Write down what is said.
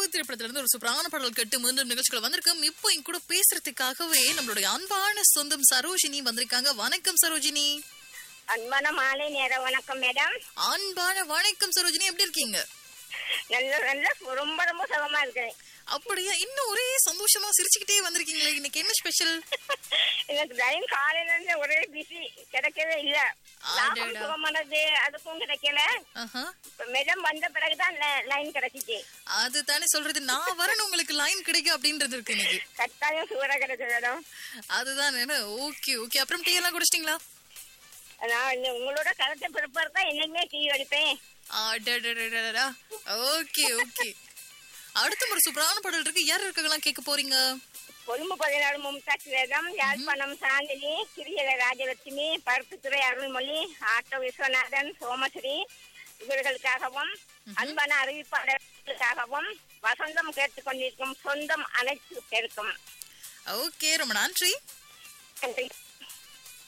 திரைப்படத்துல இருந்து ஒரு சூப்பரான பாடல் கேட்டு மீண்டும் நிகழ்ச்சிக்குள்ள வந்திருக்கோம் இப்போ என் கூட பேசுறதுக்காகவே நம்மளுடைய அன்பான சொந்தம் சரோஜினி வந்திருக்காங்க வணக்கம் சரோஜினி அன்பான மாலை நேர வணக்கம் மேடம் அன்பான வணக்கம் சரோஜினி எப்படி இருக்கீங்க நல்ல நல்ல ரொம்ப ரொம்ப சுகமா இருக்கேன் அப்படியா இன்னும் ஒரே சந்தோஷமா சிரிச்சுக்கிட்டே வந்திருக்கீங்களே இன்னைக்கு என்ன ஸ்பெஷல் எனக்கு லைன் காலையில இருந்து ஒரே பிஸி கிடைக்கவே இல்ல லாபம் அடடா. சுகமானது அதுக்கும் கிடைக்கல ஆஹா இப்ப மேடம் வந்த பிறகுதான் லைன் கிடைச்சிச்சு அது தானே சொல்றது நான் வரணும் உங்களுக்கு லைன் கிடைக்கும் அப்படின்றது இருக்கு இன்னைக்கு கட்டாயம் சுவரா கிடைச்சது மேடம் அதுதான் என்ன ஓகே ஓகே அப்புறம் டீ எல்லாம் குடிச்சிட்டீங்களா நான் இந்த உங்களோட கருத்தை பிறப்பார் தான் என்னைக்குமே டீ அடிப்பேன் அடடடடடடா. ஓகே ஓகே அடுத்த ஒரு சூப்பரான பாடல் இருக்கு யார் இருக்கலாம் கேட்க போறீங்க கொழும்பு பதினாறு மும்தாஜ் வேதம் யாழ்ப்பாணம் சாந்தினி கிரியல ராஜலட்சுமி பருப்புத்துறை அருள்மொழி ஆட்டோ விஸ்வநாதன் சோமஸ்ரீ இவர்களுக்காகவும் அன்பான அறிவிப்பாளர்களுக்காகவும் வசந்தம் கேட்டுக்கொண்டிருக்கும் சொந்தம் அனைத்து பேருக்கும் ஓகே ரொம்ப நன்றி நன்றி